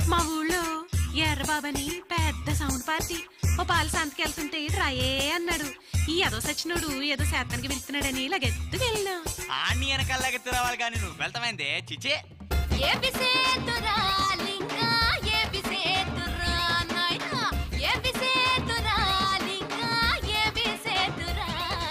మా ఊళ్ళో ఎర్రబాబని పెద్ద సౌండ్ పార్టీ ఓ పాల సంతకి వెళ్తుంటే రాయే అన్నాడు ఈ ఏదో సచ్చినోడు ఏదో శాతానికి వెళ్తున్నాడని ఇలాగెత్తు వెళ్ళినా ఆన్ని వెనకాలకి తిరవాలి కానీ నువ్వు వెళ్తామైందే చిచ్చే ఏపిసేతురా లింగా ఏపిసేతురా నాయనా ఏపిసేతురా లింగా ఏపిసేతురా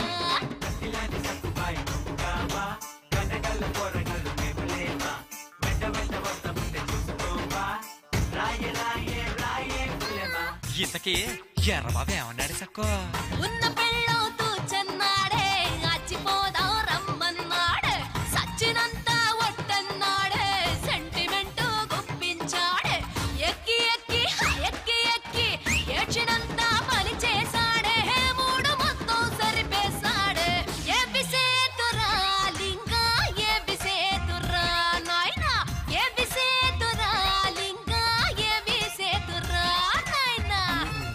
ఇంతకీ ఎర్రబాబు ఏమన్నాడు సక్కో ఉన్న పెళ్ళవుతూ చెన్నాడే అచ్చిపోదాం రమ్మన్నాడే సచ్చినంత ఒట్టన్నాడే సెంటిమెంట్ గుప్పించాడే ఎక్కి ఎక్కి ఎక్కి ఎక్కి ఏడ్చినంత పని చేశాడే మూడు మొత్తం సరిపేశాడే ఏపిసేతురా లింగా ఏపిసేతురా నాయనా ఏపిసేతురా లింగా ఏపిసేతురా నాయనా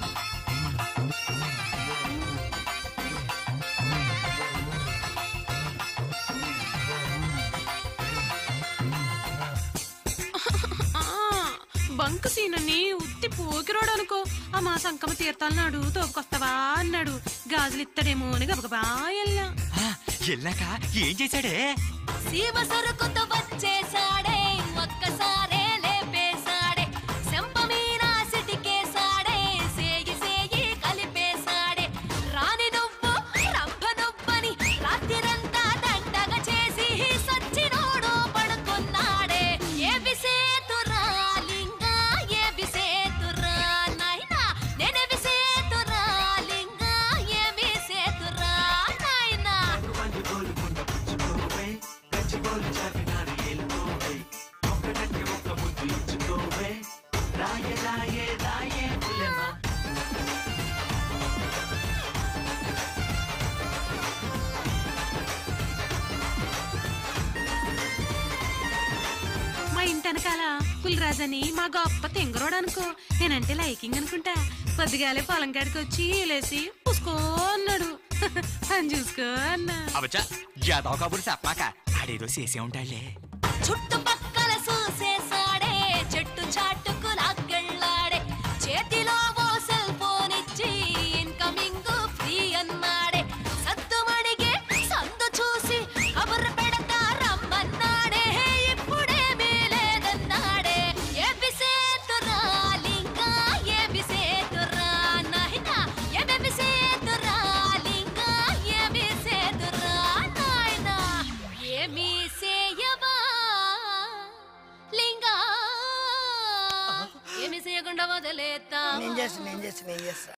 ఆ, బంక్ సీనని ఉత్తి పోకిరోడు అనుకో ఆ మా సంకమ తీర్థాలన్నాడు తోపుకొస్తావా అన్నాడు గాజులు ఇస్తాడేమో అని గబగబా వెళ్ళా ఆ, వెళ్ళాక ఏం చేశాడే శివ సరుకుతో వచ్చేసాడే ఒక్కసారే లేపేశాడే శంప మీద సిటికేశాడే సేయి సేయి కలిపేశాడే రాని నువ్వు రంభ నువ్వని రాత్రిరంతా దండగా చేసి సచ్చినోడు పడుకున్నాడే ఏ విసేతురా లింగా ఏ విసేతురా నాయనా నేనే విసేతురా లింగా ఏ విసేతురా నాయనా మా ఇంటి వెనకాల పులిరాజని మా గొప్ప తెంగరోడు అనుకో నేనంటే లైకింగ్ అనుకుంటా పొద్దుగాలే పొలం కాడికి వచ్చి లేసి పూసుకో అన్నాడు పని చూసుకో అన్నా అవచ్చా యాదవ కబురు చెప్పమాక ఆడేదో చేసే ఉంటాడులే చుట్టుపక్కల చూసేసాడే చెట్టు చాటుకు లాగ్గెళ్ళాడే చేతిలో ఓ సెల్ ఫోన్ ఇచ్చి ఇన్కమింగ్ ఫ్రీ అన్నాడే సద్దుమణిగే సందు చూసి కబురు పెడతా రమ్మన్నాడే ఇప్పుడేమీ లేదన్నాడే ఏ విసేతురా లింగా ఏ విసేతురా నాయనా ఏ విసేతురా లింగా ఏ విసేతురా నాయనా ఏమీ చేయవా లింగా ఏమి చేయకుండా వదిలేతా నేను చేస్తా నేను చేస్తా నేను చేస్తా